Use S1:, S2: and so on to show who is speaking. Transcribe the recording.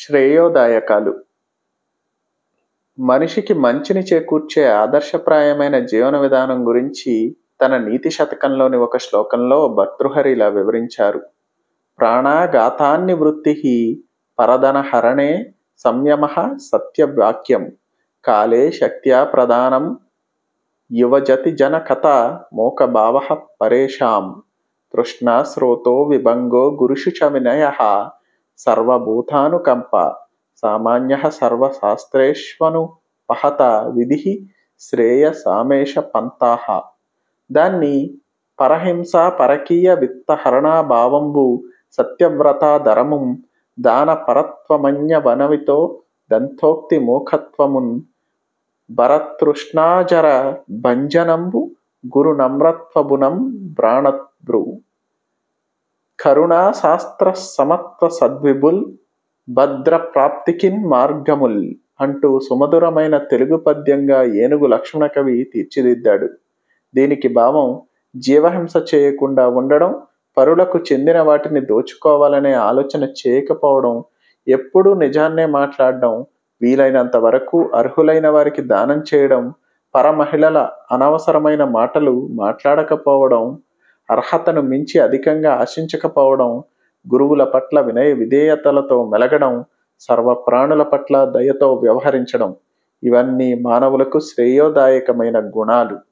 S1: శ్రేయోదాయకాలు మనిషికి మంచిని చేకూర్చే ఆదర్శప్రాయమైన జీవన విధానం గురించి తన నీతి శతకంలోని ఒక శ్లోకంలో భర్తృహరి ఇలా వివరించారు ప్రాణాఘాతాన్ని వృత్తి పరదన హరణే సంయమ సత్యవాక్యం కాలే శక్త్యా ప్రధానం యువజతి జన కథ మోకభావ పరేషాం తృష్ణాశ్రోతో విభంగో గురుషు చ వినయ సర్వభూతానుకంప సామాన్య సర్వశాస్త్రేష్వను పహత విధి శ్రేయ సామేష పంతాహ దాన్ని పరహింస పరకీయ విత్తహరణాభావంబు సత్యవ్రత ధరముం దాన పరత్వమన్య వనవితో దంతోక్తి మూఖత్వమున్ భరతృష్ణాజర భంజనంబు గురు నమ్రత్వబునం బ్రాణద్భ్రు కరుణా శాస్త్ర సమత్వ సద్విబుల్ భద్ర ప్రాప్తికిన్ మార్గముల్ అంటూ సుమధురమైన తెలుగు పద్యంగా ఏనుగు లక్ష్మణ కవి తీర్చిదిద్దాడు దీనికి భావం జీవహింస చేయకుండా ఉండడం పరులకు చెందిన వాటిని దోచుకోవాలనే ఆలోచన చేయకపోవడం ఎప్పుడూ నిజాన్నే మాట్లాడడం వీలైనంత వరకు అర్హులైన వారికి దానం చేయడం పరమహిళల అనవసరమైన మాటలు మాట్లాడకపోవడం అర్హతను మించి అధికంగా ఆశించకపోవడం గురువుల పట్ల వినయ విధేయతలతో మెలగడం సర్వప్రాణుల పట్ల దయతో వ్యవహరించడం ఇవన్నీ మానవులకు శ్రేయోదాయకమైన గుణాలు